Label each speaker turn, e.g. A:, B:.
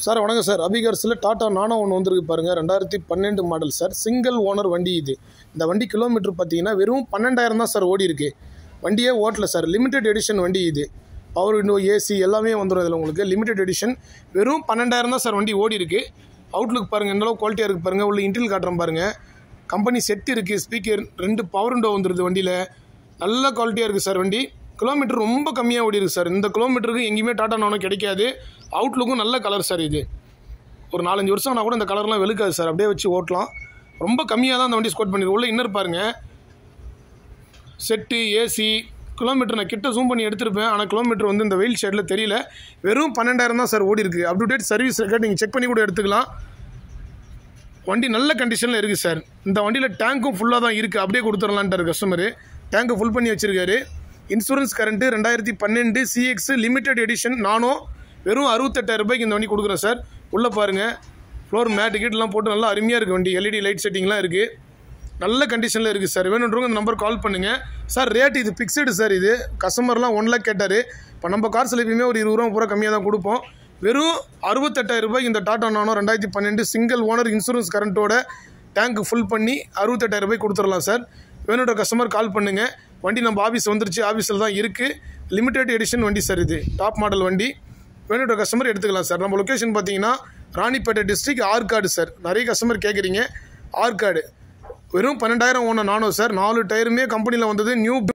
A: sir வணக்கம் sir அபிகர்ஸில் tata நானோ ஒன்று வந்திருக்கு பாருங்கள் ரெண்டாயிரத்தி பன்னெண்டு மாடல் சார் சிங்கிள் ஓனர் வண்டி இது இந்த வண்டி கிலோமீட்டர் பார்த்தீங்கன்னா வெறும் பன்னெண்டாயிரம் தான் சார் ஓடி இருக்கு வண்டியே ஓட்டல சார் லிமிடெட் எடிஷன் வண்டி இது பவர் விண்டோ ஏசி எல்லாமே வந்துடும் இதில் உங்களுக்கு லிமிடெட் எடிஷன் வெறும் பன்னெண்டாயிரம் தான் சார் வண்டி ஓடி இருக்கு அவுட்லுக் பாருங்கள் எந்த அளவுக்கு குவாலிட்டியாக இருக்குது பாருங்கள் உள்ள இன்டில் காட்டுறேன் பாருங்கள் கம்பெனி செட் இருக்குது ஸ்பீக்கர் ரெண்டு பவர் விண்டோ வந்துடுது வண்டியில் நல்ல குவாலிட்டியாக இருக்குது சார் வண்டி கிலோமீட்டர் ரொம்ப கம்மியாக ஓடி இருக்கு சார் இந்த கிலோமீட்டருக்கு எங்கேயுமே டாட்டா நானோ கிடைக்காது அவுட்லுக்கும் நல்ல கலர் சார் இது ஒரு நாலஞ்சு வருஷம் ஆனால் கூட இந்த கலர்லாம் வெளுக்காது சார் அப்படியே வச்சு ஓட்டலாம் ரொம்ப கம்மியாக தான் அந்த வண்டி ஸ்கோட் பண்ணிருக்கு உள்ள இன்னர் பாருங்க செட்டு ஏசி கிலோமீட்டர் நான் கிட்ட ஜூம் பண்ணி எடுத்திருப்பேன் ஆனால் கிலோமீட்டர் வந்து இந்த வெயில் ஷேடில் தெரியல வெறும் பன்னெண்டாயிரம் தான் சார் ஓடி இருக்கு up to date service record நீங்கள் செக் பண்ணி கூட எடுத்துக்கலாம் வண்டி நல்ல கண்டிஷனில் இருக்குது சார் இந்த வண்டியில் டேங்க்கும் ஃபுல்லாக தான் இருக்குது அப்படியே கொடுத்துடலான்ட்டார் கஸ்டமரு டேங்க்கு ஃபுல் பண்ணி வச்சிருக்காரு இன்சூரன்ஸ் கரண்ட்டு ரெண்டாயிரத்தி பன்னெண்டு சிஎக்ஸ் லிமிடெட் எடிஷன் நானும் வெறும் அறுபத்தெட்டாயிரம் ரூபாய்க்கு இந்த வண்டி கொடுக்குறேன் சார் உள்ளே பாருங்கள் ஃப்ளோர் மேட் கீட்லாம் போட்டு நல்லா அருமையாக இருக்குது வண்டி எல்இடி லைட் செட்டிங்லாம் இருக்குது நல்ல கண்டிஷனில் இருக்குது சார் வேணுன்றவங்க இந்த நம்பர் கால் பண்ணுங்கள் சார் ரேட் இது ஃபிக்ஸ்டு சார் இது கஸ்டமர்லாம் ஒன் லேக் கேட்டார் இப்போ நம்ம கார்ஸில் எப்பயுமே ஒரு இருபது ரூபா பூரா கம்மியாக தான் கொடுப்போம் வெறும் அறுபத்தெட்டாயிரம் ரூபாய்க்கு இந்த டாட்டா நானோ ரெண்டாயிரத்தி பன்னெண்டு சிங்கிள் ஓனர் இன்சூரன்ஸ் கரண்ட்டோட டேங்க் ஃபுல் பண்ணி அறுபத்தெட்டாயிரம் ரூபாய் கொடுத்துடலாம் சார் வேணுன்ற கஸ்டமர் கால் பண்ணுங்கள் வண்டி நம்ம ஆஃபீஸ் வந்துருச்சு ஆஃபீஸில் தான் இருக்குது லிமிடெட் எடிஷன் வண்டி சார் இது டாப் மாடல் வண்டி வேணுன்ற கஸ்டமர் எடுத்துக்கலாம் சார் நம்ம லொக்கேஷன் பார்த்தீங்கன்னா ராணிப்பேட்டை டிஸ்ட்ரிக்ட் ஆற்காடு சார் நிறைய கஸ்டமர் கேட்குறீங்க ஆற்காடு வெறும் பன்னெண்டாயிரம் ஓன நானோ சார் நாலு டயருமே கம்பெனியில் வந்தது நியூ